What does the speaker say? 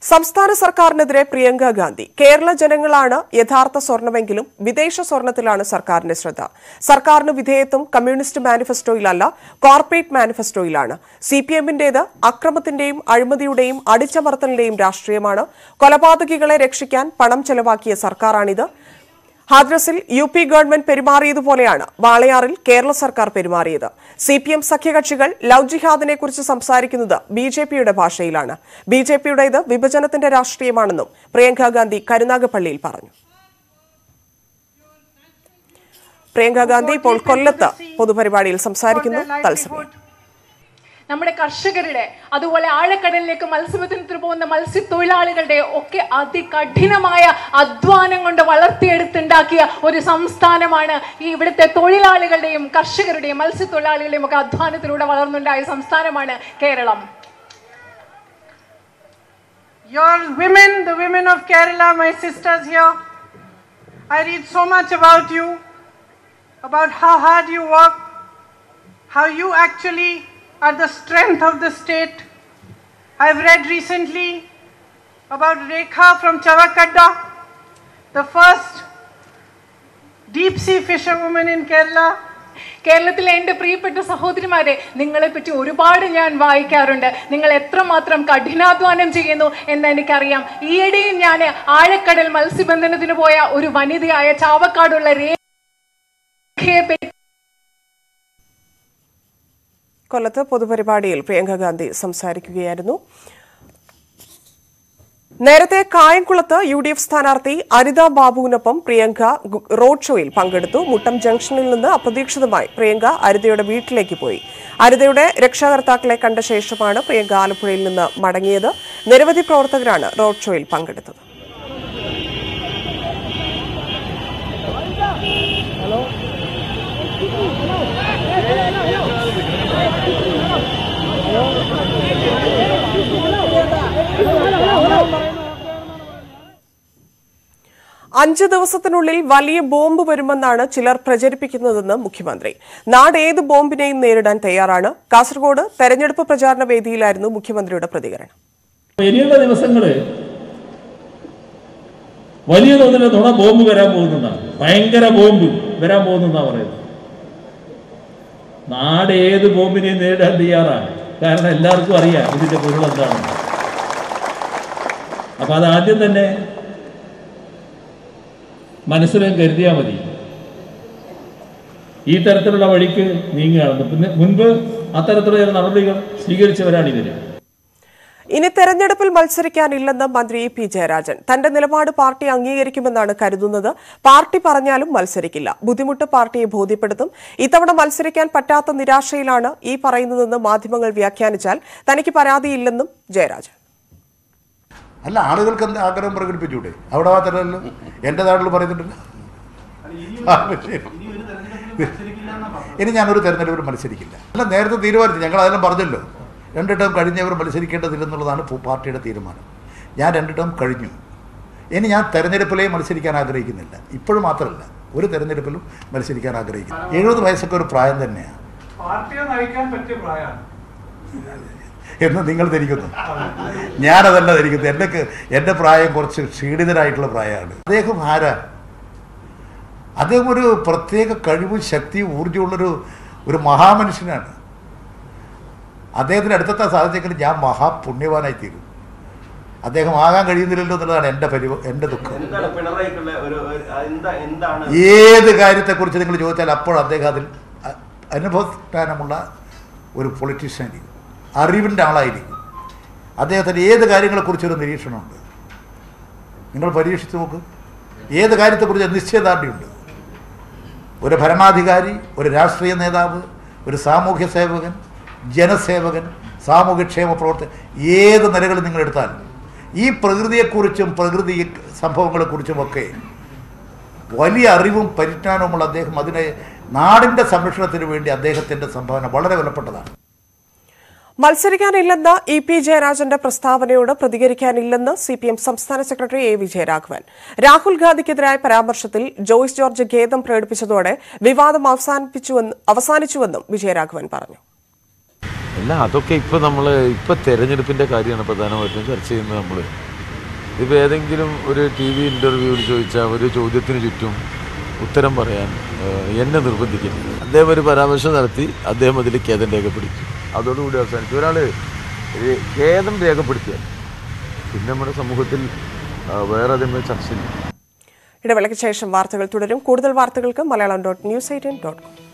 സംസ്ഥാന സർക്കാരിനെതിരെ പ്രിയങ്ക ഗാന്ധി കേരള ജനങ്ങളാണ് യഥാർത്ഥ സ്വർണമെങ്കിലും വിദേശ സ്വർണത്തിലാണ് സർക്കാരിന്റെ ശ്രദ്ധ സർക്കാരിന് വിധേയത്വം കമ്മ്യൂണിസ്റ്റ് മാനിഫെസ്റ്റോയിലല്ല കോർപ്പറേറ്റ് മാനിഫെസ്റ്റോയിലാണ് സി പി എമ്മിന്റേത് അക്രമത്തിന്റെയും അഴിമതിയുടെയും അടിച്ചമർത്തലിന്റെയും രാഷ്ട്രീയമാണ് കൊലപാതകികളെ രക്ഷിക്കാൻ പണം ചെലവാക്കിയ സർക്കാരാണിത് ഹാദ്രസിൽ യു പി ഗവൺമെന്റ് പെരുമാറിയതുപോലെയാണ് വാളയാറിൽ കേരള സർക്കാർ പെരുമാറിയത് സി പി എം സഖ്യകക്ഷികൾ ലവ് ജിഹാദിനെ കുറിച്ച് സംസാരിക്കുന്നത് ബി ജെ പിയുടെ ഭാഷയിലാണ് ബി ജെ പിയുടേത് വിഭജനത്തിന്റെ രാഷ്ട്രീയമാണെന്നും പ്രിയങ്ക ഗാന്ധി കരുനാഗപ്പള്ളിയിൽ പറഞ്ഞു പ്രിയങ്ക ഗാന്ധി ഇപ്പോൾ കൊല്ലത്ത് പൊതുപരിപാടിയിൽ സംസാരിക്കുന്നു തത്സമയം നമ്മുടെ കർഷകരുടെ അതുപോലെ ആഴക്കടലിലേക്ക് മത്സ്യബന്ധനത്തിന് പോകുന്ന മത്സ്യത്തൊഴിലാളികളുടെ ഒക്കെ അതികഠിനമായ അധ്വാനം കൊണ്ട് വളർത്തിയെടുത്തുണ്ടാക്കിയ ഒരു സംസ്ഥാനമാണ് ഈ ഇവിടുത്തെ തൊഴിലാളികളുടെയും കർഷകരുടെയും മത്സ്യത്തൊഴിലാളികളുടെയും ഒക്കെ അധ്വാനത്തിലൂടെ വളർന്നുണ്ടായ സംസ്ഥാനമാണ് Keralam Your women, the women of Kerala, my sisters here, I read so much about you, about how hard you work, how you actually are the strength of the state. I've read recently about Rekha from Chavakadda, the first deep sea fisherwoman in Kerala. കേരളത്തിലെ എൻ്റെ പ്രിയപ്പെട്ട സഹോദരിമാരെ നിങ്ങളെ പറ്റി ഒരുപാട് ഞാൻ വായിക്കാറുണ്ട് നിങ്ങൾ എത്രമാത്രം കഠിനാധ്വാനം ചെയ്യുന്നു എന്ന് എനിക്കറിയാം ഈയിടെയും ഞാൻ ആഴക്കടൽ മത്സ്യബന്ധനത്തിന് പോയ ഒരു വനിതയായ ചാവക്കാടുള്ള രേഖയെ പറ്റി കൊല്ലത്ത് പൊതുപരിപാടിയിൽ പ്രിയങ്ക ഗാന്ധി സംസാരിക്കുകയായിരുന്നു നേരത്തെ കായംകുളത്ത് യു ഡി എഫ് സ്ഥാനാർത്ഥി അരിത ബാബുവിനൊപ്പം പ്രിയങ്ക ഗു- റോഡ് ഷോയിൽ പങ്കെടുത്തു മുട്ടം ജംഗ്ഷനിൽ നിന്ന് അപ്രതീക്ഷിതമായി പ്രിയങ്ക അരിതയുടെ വീട്ടിലേക്ക് പോയി അരിതയുടെ രക്ഷാകർത്താക്കളെ കണ്ട ശേഷമാണ് പ്രിയങ്ക ആലപ്പുഴയിൽ നിന്ന് മടങ്ങിയത് നിരവധി പ്രവർത്തകരാണ് റോഡ് ഷോയിൽ പങ്കെടുത്തത് അഞ്ച് ദിവസത്തിനുള്ളിൽ വലിയ ബോംബ് വരുമെന്നാണ് ചിലർ പ്രചരിപ്പിക്കുന്നതെന്ന് മുഖ്യമന്ത്രി നാട് ഏത് ബോംബിനെയും നേരിടാൻ തയ്യാറാണ് കാസർഗോഡ് തെരഞ്ഞെടുപ്പ് പ്രചാരണ വേദിയിലായിരുന്നു മുഖ്യമന്ത്രിയുടെ പ്രതികരണം ഇനിയുള്ള ദിവസങ്ങള് വലിയ തോതിൽ നുണ ബോംബ് വരാൻ പോകുന്നതാണ് ഭയങ്കര ബോംബ് വരാൻ പോകുന്നതാ പറയുന്നത് നാട് ഏത് ബോംബിനെയും നേരിടാൻ തയ്യാറാണ് കാരണം എല്ലാവർക്കും അറിയാം ഇതിന്റെ പൊരുൾ എന്താണ് അപ്പൊ അത് ആദ്യം തന്നെ മനസ്സിലും കരുതിയാൽ മതി ഈ തരത്തിലുള്ള വഴിക്ക് നീങ്ങുകയാണ് പിന്നെ മുൻപ് അത്തരത്തിലുള്ള ചില നടപടികൾ സ്വീകരിച്ചവരാണ് ഇവര് ഇനി തെരഞ്ഞെടുപ്പിൽ മത്സരിക്കാനില്ലെന്ന് മന്ത്രി ഇ പി ജയരാജൻ തന്റെ നിലപാട് പാർട്ടി അംഗീകരിക്കുമെന്നാണ് കരുതുന്നത് പാർട്ടി പറഞ്ഞാലും മത്സരിക്കില്ല ബുദ്ധിമുട്ട് പാർട്ടിയെ ബോധ്യപ്പെടുത്തും ഇത്തവണ മത്സരിക്കാൻ പറ്റാത്ത നിരാശയിലാണ് ഈ പറയുന്നതെന്ന് മാധ്യമങ്ങൾ വ്യാഖ്യാനിച്ചാൽ തനിക്ക് പരാതിയില്ലെന്നും ജയരാജൻ അല്ല ആളുകൾക്ക് എന്ത് ആഗ്രഹം പ്രകടിപ്പിച്ചൂടെ അവിടെ മാത്രമല്ലോ എൻ്റെ നാട്ടിൽ പറയുന്നുണ്ടല്ലോ ആ, ശരി. ഇനി ഞാനൊരു തെരഞ്ഞെടുപ്പിൽ മത്സരിക്കില്ല അല്ല നേരത്തെ തീരുമാനിച്ചു ഞങ്ങൾ അതെല്ലാം പറഞ്ഞല്ലോ രണ്ട് ടേം കഴിഞ്ഞവർ മത്സരിക്കേണ്ടതില്ലെന്നുള്ളതാണ് പു- പാർട്ടിയുടെ തീരുമാനം ഞാൻ രണ്ട് ടേം കഴിഞ്ഞു ഇനി ഞാൻ തെരഞ്ഞെടുപ്പിലേ മത്സരിക്കാൻ ആഗ്രഹിക്കുന്നില്ല ഇപ്പോഴും മാത്രമല്ല ഒരു തെരഞ്ഞെടുപ്പിലും മത്സരിക്കാൻ ആഗ്രഹിക്കുന്നു എഴുപത് വയസ്സൊക്കെ ഒരു പ്രായം തന്നെയാണ് പാർട്ടിയെ നയിക്കാൻ പറ്റിയ പ്രായമാണ് എന്ന് നിങ്ങൾ ധരിക്കുന്നു ഞാനതല്ല ധരിക്കുന്നത് എൻ്റെ എൻ്റെ പ്രായം കുറച്ച് ക്ഷീണിതരായിട്ടുള്ള പ്രായമാണ് അദ്ദേഹം ആരാ അദ്ദേഹം ഒരു പ്രത്യേക കഴിവും ശക്തിയും ഊർജ്ജമുള്ളൊരു ഒരു മഹാമനുഷ്യനാണ് അദ്ദേഹത്തിന് അടുത്തെത്താൻ സാധിച്ചെങ്കിൽ ഞാൻ മഹാപുണ്യവാനായി തീരും അദ്ദേഹം ആകാൻ കഴിയുന്നില്ലല്ലോ എന്നുള്ളതാണ് എൻ്റെ പരിവ എൻ്റെ ദുഃഖം എന്താണ് പിണറായിക്കുള്ള ഒരു ഒരു- എന്താ എന്താണ് ഏത് കാര്യത്തെക്കുറിച്ച് നിങ്ങൾ ചോദിച്ചാൽ അപ്പോൾ അദ്ദേഹം അതിൽ അ- അനുഭവസ്ഥാനമുള്ള ഒരു പൊളിറ്റീഷ്യനായിരിക്കും അറിവിൻ്റെ ആളായിരിക്കും അദ്ദേഹത്തിന് ഏത് കാര്യങ്ങളെക്കുറിച്ചൊരു നിരീക്ഷണമുണ്ട് നിങ്ങൾ പരീക്ഷിച്ച് നോക്ക് ഏത് കാര്യത്തെക്കുറിച്ച് നിശ്ചയദാർഢ്യമുണ്ട് ഒരു ഭരണാധികാരി ഒരു രാഷ്ട്രീയ നേതാവ് ഒരു സാമൂഹ്യ സേവകൻ ജനസേവകൻ സാമൂഹ്യക്ഷേമ പ്രവർത്തകൻ ഏത് നിലകൾ നിങ്ങൾ എടുത്താലും ഈ പ്രകൃതിയെക്കുറിച്ചും പ്രകൃതി സംഭവങ്ങളെക്കുറിച്ചുമൊക്കെ വലിയ അറിവും പരിജ്ഞാനവുമുള്ള അദ്ദേഹം അതിനെ നാടിൻ്റെ സംരക്ഷണത്തിന് വേണ്ടി അദ്ദേഹത്തിൻ്റെ സംഭാവന വളരെ വിലപ്പെട്ടതാണ് മത്സരിക്കാനില്ലെന്ന ഇ പി ജയരാജന്റെ പ്രസ്താവനയോട് പ്രതികരിക്കാനില്ലെന്ന് സി പി എം സംസ്ഥാന സെക്രട്ടറി എ വിജയരാഘവൻ രാഹുൽ ഗാന്ധിക്കെതിരായ പരാമർശത്തിൽ ജോയ്സ് ജോർജ് ഖേദം പ്രകടിപ്പിച്ചതോടെ വിവാദം അവസാനിപ്പിച്ചുവെന്ന് അവസാനിച്ചുവെന്നും വിജയരാഘവൻ പറഞ്ഞു അല്ല അതൊക്കെ ഇപ്പൊ നമ്മള് ഇപ്പൊ തെരഞ്ഞെടുപ്പിന്റെ കാര്യമാണ് പ്രധാനമായിട്ടും ചർച്ച ചെയ്യുന്നത് നമ്മള് ഇതിപ്പോൾ ഏതെങ്കിലും ഒരു ടി വി ഇൻ്റർവ്യൂവിൽ ചോദിച്ചാൽ ഒരു ചോദ്യത്തിന് ചുറ്റും ഉത്തരം പറയാൻ ഏഹ്, എന്നെ നിർബന്ധിക്കുന്നു അദ്ദേഹം ഒരു പരാമർശം നടത്തി അദ്ദേഹം അതിൽ ഖേദം രേഖപ്പെടുത്തി അതോടുകൂടി അവസാനിച്ചു ഒരാൾ ഖേദം രേഖപ്പെടുത്തിയാൽ പിന്നെ നമ്മുടെ സമൂഹത്തിൽ ആ, വേറെ അതിന്മേൽ ചർച്ചയില്ല ഇടവേളയ്ക്ക് ശേഷം വാർത്തകൾ തുടരും കൂടുതൽ വാർത്തകൾക്ക് Malayalam dot news eighteen dot com